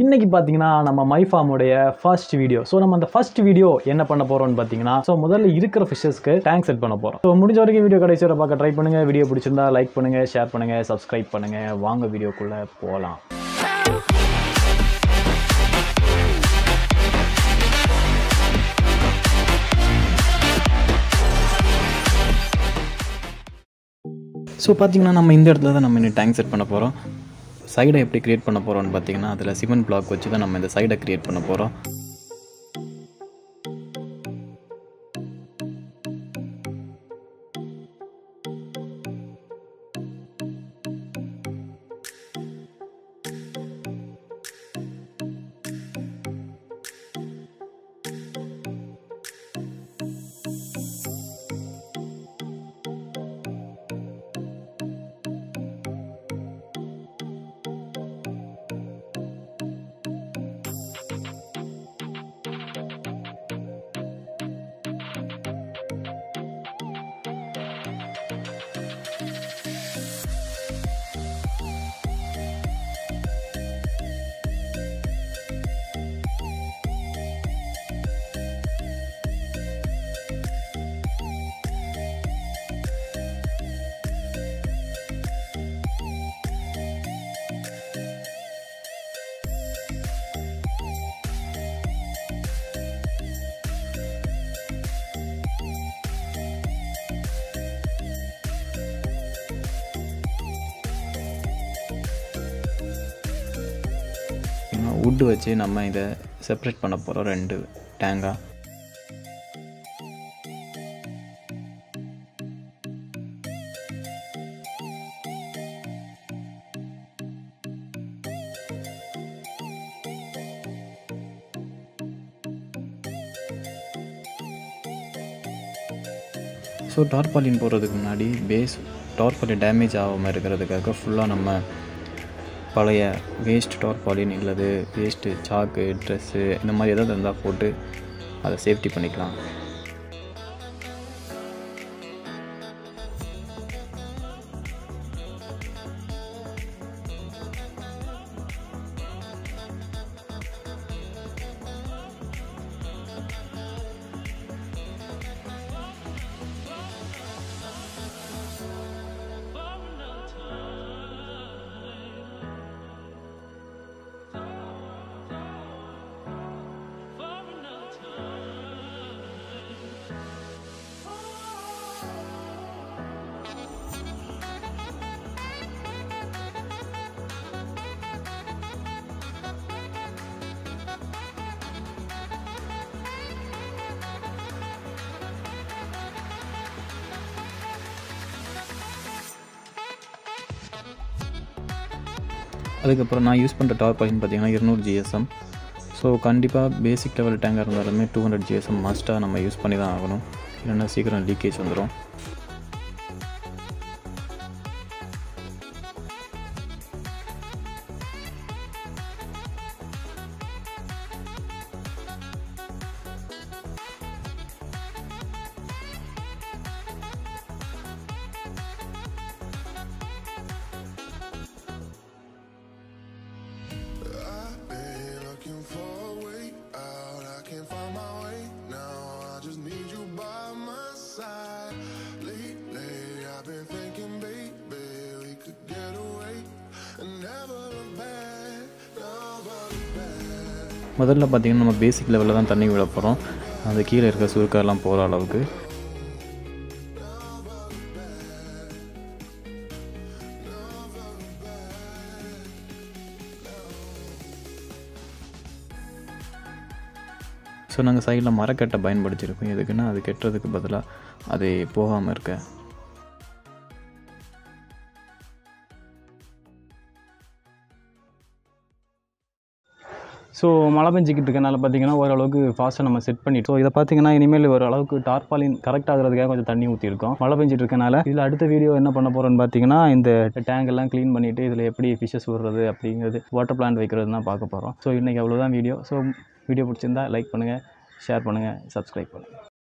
இன்னைக்கு பார்த்தீங்கன்னா நம்ம மைஃபார்முடைய ஃபர்ஸ்ட் வீடியோ ஸோ நம்ம அந்த ஃபர்ஸ்ட் வீடியோ என்ன பண்ண போறோம்னு பார்த்தீங்கன்னா ஸோ முதல்ல இருக்கிற ஃபிஷஸ்க்கு டேங்க் செட் பண்ண போறோம் ஸோ முடிஞ்ச வரைக்கும் வீடியோ கடைசி வரை பார்க்க ட்ரை பண்ணுங்க வீடியோ பிடிச்சிருந்தா லைக் பண்ணுங்க ஷேர் பண்ணுங்க சப்ஸ்கிரைப் பண்ணுங்க வாங்க வீடியோக்குள்ள போகலாம் ஸோ பார்த்தீங்கன்னா நம்ம இந்த இடத்துல தான் நம்ம இன்னும் டேங்க் செட் பண்ண போகிறோம் சைடை எப்படி கிரியேட் பண்ண போகிறோம்னு பார்த்தீங்கன்னா அதில் சிமெண்ட் பிளாக் வச்சு தான் நம்ம இந்த சைடை கிரியேட் பண்ண போகிறோம் வுட்டு வச்சு நம்ம இதை செப்பரேட் பண்ண போகிறோம் ரெண்டு டேங்காக ஸோ டார்பாலின் போடுறதுக்கு முன்னாடி பேஸ் டார்பாலின் டேமேஜ் ஆகாமல் இருக்கிறதுக்காக ஃபுல்லாக நம்ம பழைய வேஸ்ட் டார்பாலின் இல்லது வேஸ்ட்டு சாக்கு ட்ரெஸ்ஸு இந்த மாதிரி எதாவது இருந்தால் போட்டு அதை சேஃப்டி பண்ணிக்கலாம் அதுக்கப்புறம் நான் யூஸ் பண்ணுற டார்பாலின் பார்த்தீங்கன்னா இருநூறு ஜிஎஸ்எம் ஸோ கண்டிப்பாக பேசிக் லெவல் டேங்காக இருந்தாலுமே டூ ஹண்ட்ரட் ஜிஎஸ்எம் மஸ்ட்டாக நம்ம யூஸ் பண்ணி தான் ஆகணும் இல்லைன்னா சீக்கிரம் லீக்கேஜ் வந்துடும் I've been looking for a way out. I can't find my way now. I just need you by my side. Lately, I've been thinking, baby, we could get away and never look back. Never look back. முதல்ல பார்த்திங்கன்னா நம்ம பேசிக் லெவலில் தான் தண்ணி விட போகிறோம் அந்த கீழே இருக்க சுருக்கெல்லாம் போகிற அளவுக்கு ஸோ நாங்கள் சைடில் மரக்கட்டை பயன்படுத்தியிருக்கோம் எதுக்குன்னா அது கெட்டுறதுக்கு பதிலாக அது போகாமல் இருக்க ஸோ மழை பெஞ்சிக்கிட்டு இருக்கனால பார்த்தீங்கன்னா ஓரளவுக்கு ஃபாஸ்ட்டாக நம்ம செட் பண்ணிட்டோம் ஸோ இதை பார்த்தீங்கன்னா இனிமேல் ஓரளவுக்கு டார்பாலின் கரெக்ட் ஆகிறதுக்காக கொஞ்சம் தண்ணி ஊற்றிருக்கோம் மழை பெஞ்சிட்டு இருக்கனால இதில் அடுத்த வீடியோ என்ன பண்ண போகிறோன்னு பார்த்தீங்கன்னா இந்த டேங்க் எல்லாம் க்ளீன் பண்ணிவிட்டு இதில் எப்படி ஃபிஷஸ் விடுறது அப்படிங்கிறது வாட்டர் பிளான்ட் வைக்கிறது தான் பார்க்க போகிறோம் ஸோ இன்றைக்கி அவ்வளோதான் வீடியோ ஸோ வீடியோ பிடிச்சிருந்தா லைக் பண்ணுங்கள் ஷேர் பண்ணுங்கள் சப்ஸ்கிரைப் பண்ணுங்கள்